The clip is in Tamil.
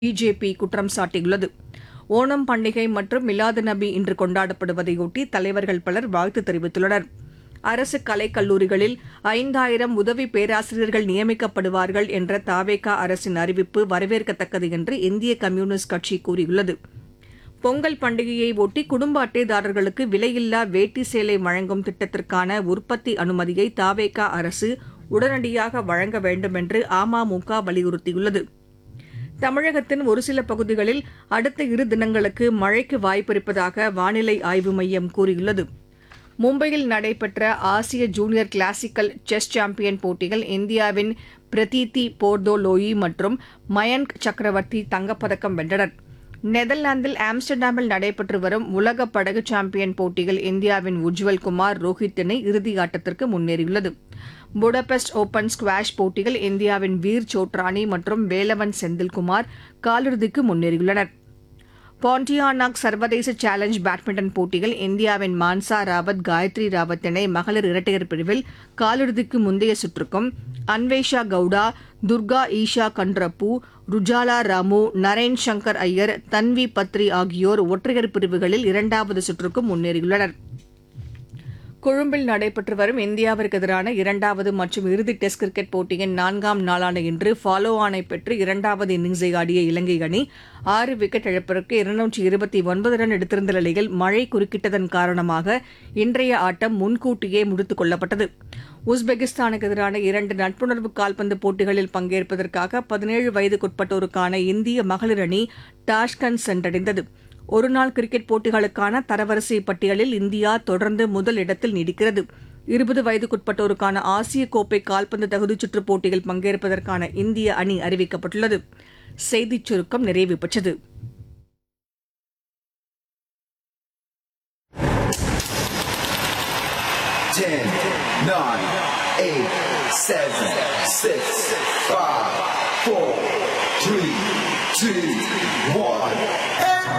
பிஜேபி குற்றம் சாட்டியுள்ளது ஓணம் பண்டிகை மற்றும் மிலாது நபி இன்று கொண்டாடப்படுவதையொட்டி தலைவர்கள் பலர் வாழ்த்து தெரிவித்துள்ளனர் அரசு கலைக் கல்லூரிகளில் ஐந்தாயிரம் உதவி பேராசிரியர்கள் நியமிக்கப்படுவார்கள் என்ற தாவேகா அரசின் அறிவிப்பு வரவேற்கத்தக்கது என்று இந்திய கம்யூனிஸ்ட் கட்சி கூறியுள்ளது பொங்கல் பண்டிகையை ஒட்டி குடும்ப அட்டைதாரர்களுக்கு விலையில்லா வேட்டி சேலை வழங்கும் திட்டத்திற்கான உற்பத்தி அனுமதியை தாவேகா அரசு உடனடியாக வழங்க வேண்டும் என்று அமமுக வலியுறுத்தியுள்ளது தமிழகத்தின் ஒரு சில பகுதிகளில் அடுத்த இரு தினங்களுக்கு மழைக்கு வாய்ப்பிருப்பதாக வானிலை ஆய்வு மையம் கூறியுள்ளது மும்பையில் நடைபெற்ற ஆசிய ஜூனியர் கிளாசிக்கல் செஸ் சாம்பியன் போட்டியில் இந்தியாவின் பிரதீதி போர்தோலோயி மற்றும் மயன்க் சக்கரவர்த்தி தங்கப்பதக்கம் வென்றனர் நெதர்லாந்தில் ஆம்ஸ்டர்டாமில் நடைபெற்று வரும் உலக படகு சாம்பியன் போட்டியில் இந்தியாவின் உஜ்வல் குமார் ரோஹித் இணை இறுதியாட்டத்திற்கு முன்னேறியுள்ளது புடபெஸ்ட் ஓபன் ஸ்குவாஷ் போட்டியில் இந்தியாவின் வீர் சோட்ரானி மற்றும் வேலவன் செந்தில்குமார் காலிறுதிக்கு முன்னேறியுள்ளனர் பாண்டியானாக் சர்வதேச சேலஞ்ச் பேட்மிண்டன் போட்டியில் இந்தியாவின் மான்சா ராவத் காயத்ரி ராவத் இணை மகளிர் இரட்டையர் பிரிவில் காலிறுதிக்கு முந்தைய சுற்றுக்கும் அன்வேஷா கவுடா துர்கா ஈஷா கண்ட்ரப்பு ருஜாலா ராமு நரேன் சங்கர் ஐயர் தன்வி பத்ரி ஆகியோர் ஒற்றையர் பிரிவுகளில் இரண்டாவது சுற்றுக்கும் முன்னேறியுள்ளனர் கொழும்பில் நடைபெற்று வரும் இந்தியாவிற்கு எதிரான இரண்டாவது மற்றும் இறுதி டெஸ்ட் கிரிக்கெட் போட்டியின் நான்காம் நாளான இன்று ஃபாலோ ஆனை பெற்று இரண்டாவது இன்னிங்ஸை ஆடிய இலங்கை அணி ஆறு விக்கெட் இழப்பிற்கு இருநூற்றி இருபத்தி ஒன்பது ரன் எடுத்திருந்த நிலையில் மழை குறுக்கிட்டதன் காரணமாக இன்றைய ஆட்டம் முன்கூட்டியே முடித்துக் கொள்ளப்பட்டது உஸ்பெகிஸ்தானுக்கு எதிரான இரண்டு நட்புணர்வு கால்பந்து போட்டிகளில் பங்கேற்பதற்காக பதினேழு வயதுக்குட்பட்டோருக்கான இந்திய மகளிர் அணி டாஷ்கண்ட் சென்றடைந்தது ஒருநாள் கிரிக்கெட் போட்டிகளுக்கான தரவரிசை பட்டியலில் இந்தியா தொடர்ந்து முதல் இடத்தில் நீடிக்கிறது இருபது வயதுக்குட்பட்டோருக்கான ஆசிய கோப்பை கால்பந்து தகுதிச் சுற்றுப் போட்டியில் பங்கேற்பதற்கான இந்திய அணி அறிவிக்கப்பட்டுள்ளது செய்திச் சுருக்கம் நிறைவு பெற்றது Ten, nine, eight, seven, six, five, four, three, two, one.